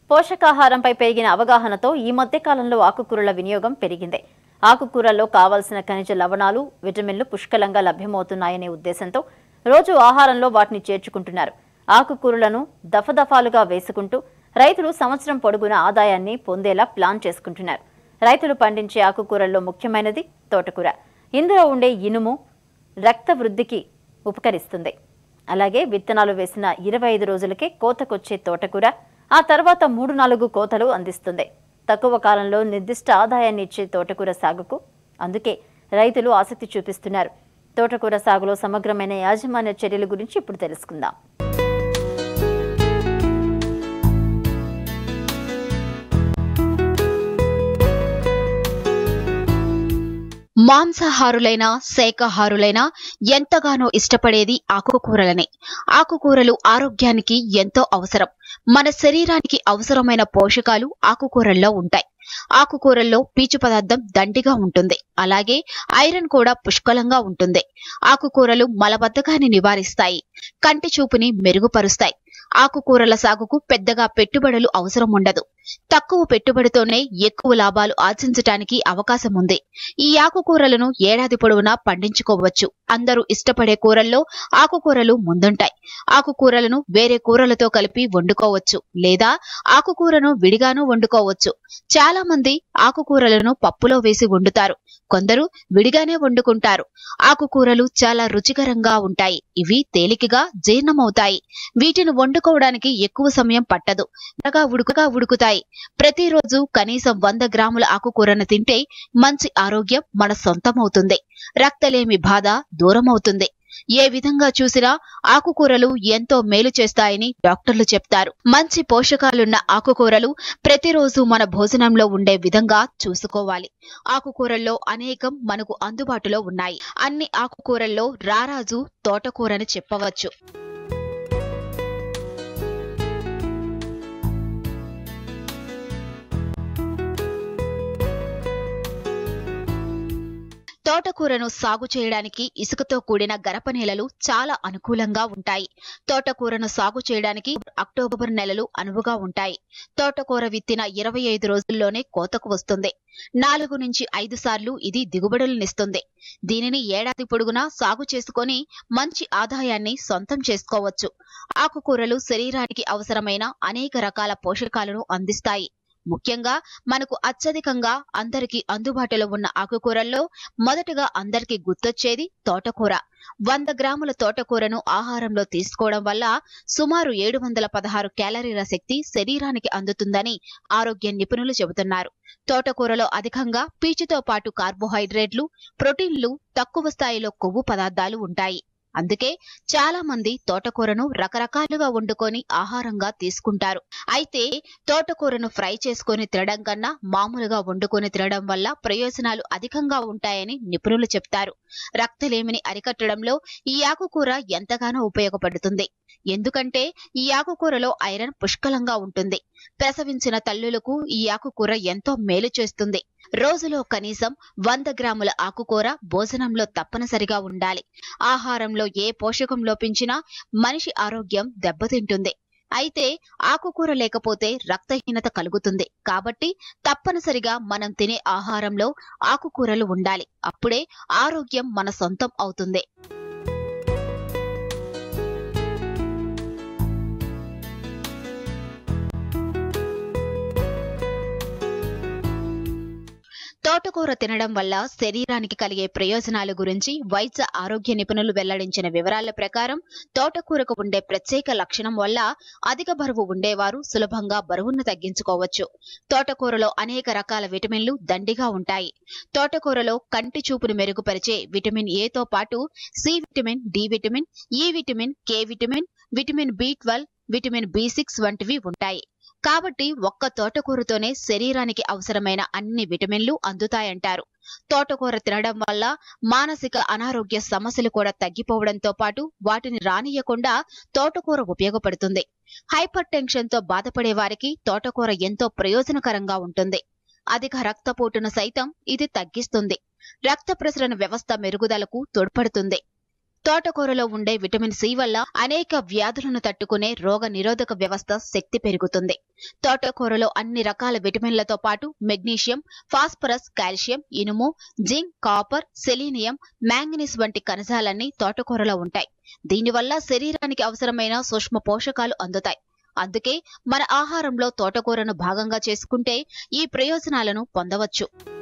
పోషకాహారంపై పెరిగిన అవగాహనతో ఈ మధ్య కాలంలో ఆకుకూరల వినియోగం పెరిగింది ఆకుకూరల్లో కావాల్సిన ఖనిజ లవణాలు విటమిన్లు పుష్కలంగా లభ్యమవుతున్నాయనే ఉద్దేశంతో రోజు ఆహారంలో వాటిని చేర్చుకుంటున్నారు ఆకుకూరలను దఫదఫాలుగా వేసుకుంటూ రైతులు సంవత్సరం పొడుగున ఆదాయాన్ని పొందేలా ప్లాన్ చేసుకుంటున్నారు రైతులు పండించే ఆకుకూరల్లో ముఖ్యమైనది తోటకూర ఇందులో ఉండే ఇనుము రక్త వృద్ధికి ఉపకరిస్తుంది అలాగే విత్తనాలు వేసిన ఇరవై ఐదు రోజులకే కోతకొచ్చే తోటకూర ఆ తర్వాత మూడు నాలుగు కోతలు అందిస్తుంది తక్కువ కాలంలో నిర్దిష్ట ఆదాయాన్ని ఇచ్చే తోటకూర సాగుకు అందుకే రైతులు ఆసక్తి చూపిస్తున్నారు తోటకూర సాగులో సమగ్రమైన యాజమాన్య చర్యల గురించి ఇప్పుడు తెలుసుకుందాం మాంసాహారులైన శాకాహారులైన ఎంతగానో ఇష్టపడేది ఆకుకూరలనే ఆకుకూరలు ఆరోగ్యానికి ఎంతో అవసరం మన శరీరానికి అవసరమైన పోషకాలు ఆకుకూరల్లో ఉంటాయి ఆకుకూరల్లో పీచు పదార్థం దండిగా ఉంటుంది అలాగే ఐరన్ కూడా పుష్కలంగా ఉంటుంది ఆకుకూరలు మలబద్ధకాన్ని నివారిస్తాయి కంటి చూపుని మెరుగుపరుస్తాయి ఆకుకూరల సాగుకు పెద్దగా పెట్టుబడులు అవసరం ఉండదు తక్కువ పెట్టుబడితోనే ఎక్కువ లాభాలు ఆర్జించటానికి అవకాశం ఉంది ఈ ఆకుకూరలను ఏడాది పొడవునా పండించుకోవచ్చు అందరూ ఇష్టపడే కూరల్లో ఆకుకూరలు ముందుంటాయి ఆకుకూరలను వేరే కూరలతో కలిపి వండుకోవచ్చు లేదా ఆకుకూరను విడిగాను వండుకోవచ్చు చాలా మంది ఆకుకూరలను పప్పులో వేసి వండుతారు కొందరు విడిగానే వండుకుంటారు ఆకుకూరలు చాలా రుచికరంగా ఉంటాయి ఇవి తేలికగా జీర్ణమవుతాయి వీటిని వండుకోవడానికి ఎక్కువ సమయం పట్టదు త్వరగా ఉడుకుగా ఉడుకుతాయి ప్రతిరోజు కనీసం వంద గ్రాముల ఆకుకూరను తింటే మంచి ఆరోగ్యం మన సొంతమవుతుంది రక్తలేమి బాధ దూరమవుతుంది ఏ విధంగా చూసినా ఆకుకూరలు ఎంతో మేలు చేస్తాయని డాక్టర్లు చెప్తారు మంచి పోషకాలున్న ఆకుకూరలు ప్రతిరోజు మన భోజనంలో ఉండే విధంగా చూసుకోవాలి ఆకుకూరల్లో అనేకం మనకు అందుబాటులో ఉన్నాయి అన్ని ఆకుకూరల్లో రారాజు తోటకూరని చెప్పవచ్చు తోటకూరను సాగు చేయడానికి ఇసుకతో కూడిన గరప నేలలు చాలా అనుకూలంగా ఉంటాయి తోటకూరను సాగు చేయడానికి అక్టోబర్ నెలలు అనువుగా ఉంటాయి తోటకూర విత్తిన ఇరవై ఐదు రోజుల్లోనే కోతకు వస్తుంది నాలుగు నుంచి ఐదు సార్లు ఇది దిగుబడులనిస్తుంది దీనిని ఏడాది పొడుగునా సాగు చేసుకొని మంచి ఆదాయాన్ని సొంతం చేసుకోవచ్చు ఆకుకూరలు శరీరానికి అవసరమైన అనేక రకాల పోషకాలను అందిస్తాయి ముఖ్యంగా మనకు అత్యధికంగా అందరికీ అందుబాటులో ఉన్న ఆకుకూరల్లో మొదటగా అందరికీ గుర్తొచ్చేది తోటకూర వంద గ్రాముల తోటకూరను ఆహారంలో తీసుకోవడం వల్ల సుమారు ఏడు వందల పదహారు క్యాలరీల శక్తి శరీరానికి అందుతుందని ఆరోగ్య నిపుణులు చెబుతున్నారు తోటకూరలో అధికంగా పీచుతో పాటు కార్బోహైడ్రేట్లు ప్రోటీన్లు తక్కువ స్థాయిలో కొవ్వు పదార్థాలు ఉంటాయి అందుకే చాలా మంది తోటకూరను రకరకాలుగా వండుకొని ఆహారంగా తీసుకుంటారు అయితే తోటకూరను ఫ్రై చేసుకొని తినడం కన్నా మామూలుగా వండుకొని తినడం వల్ల ప్రయోజనాలు అధికంగా ఉంటాయని నిపుణులు చెప్తారు రక్తలేమిని అరికట్టడంలో ఈ ఆకుకూర ఎంతగానో ఉపయోగపడుతుంది ఎందుకంటే ఈ ఆకుకూరలో ఐరన్ పుష్కలంగా ఉంటుంది ప్రసవించిన తల్లులకు ఈ ఆకుకూర ఎంతో మేలు చేస్తుంది రోజులో కనీసం వంద గ్రాముల ఆకుకూర భోజనంలో తప్పనిసరిగా ఉండాలి ఆహారంలో ఏ పోషకం లోపించినా మనిషి ఆరోగ్యం దెబ్బతింటుంది అయితే ఆకుకూర లేకపోతే రక్తహీనత కలుగుతుంది కాబట్టి తప్పనిసరిగా మనం తినే ఆహారంలో ఆకుకూరలు ఉండాలి అప్పుడే ఆరోగ్యం మన సొంతం అవుతుంది తోటకూర తినడం వల్ల శరీరానికి కలిగే ప్రయోజనాల గురించి వైద్య ఆరోగ్య నిపుణులు వెల్లడించిన వివరాల ప్రకారం తోటకూరకు ఉండే ప్రత్యేక లక్షణం వల్ల అధిక బరువు ఉండేవారు సులభంగా బరువును తగ్గించుకోవచ్చు తోటకూరలో అనేక రకాల విటమిన్లు దండిగా ఉంటాయి తోటకూరలో కంటి చూపును మెరుగుపరిచే విటమిన్ ఏతో పాటు C vitamin D vitamin E vitamin K vitamin vitamin B twelve vitamin B six వంటివి ఉంటాయి కాబట్టి ఒక్క తోటకూరతోనే శరీరానికి అవసరమైన అన్ని విటమిన్లు అందుతాయంటారు తోటకూర తినడం వల్ల మానసిక అనారోగ్య సమస్యలు కూడా తగ్గిపోవడంతో పాటు వాటిని రానియకుండా తోటకూర ఉపయోగపడుతుంది హైపర్ టెన్షన్ తో బాధపడే వారికి తోటకూర ఎంతో ప్రయోజనకరంగా ఉంటుంది అధిక రక్తపోటును సైతం ఇది తగ్గిస్తుంది రక్త ప్రసరణ వ్యవస్థ మెరుగుదలకు తోడ్పడుతుంది తోటకూరలో ఉండే విటమిన్ సి వల్ల అనేక వ్యాధులను తట్టుకునే రోగ నిరోధక వ్యవస్థ శక్తి పెరుగుతుంది తోటకూరలో అన్ని రకాల విటమిన్లతో పాటు మెగ్నీషియం ఫాస్ఫరస్ కాల్షియం ఇనుము జింక్ కాపర్ సెలీనియం మ్యాంగనీస్ వంటి ఖనిజాలన్నీ తోటకూరలో ఉంటాయి దీనివల్ల శరీరానికి అవసరమైన సూక్ష్మ పోషకాలు అందుతాయి అందుకే మన ఆహారంలో తోటకూరను భాగంగా చేసుకుంటే ఈ ప్రయోజనాలను పొందవచ్చు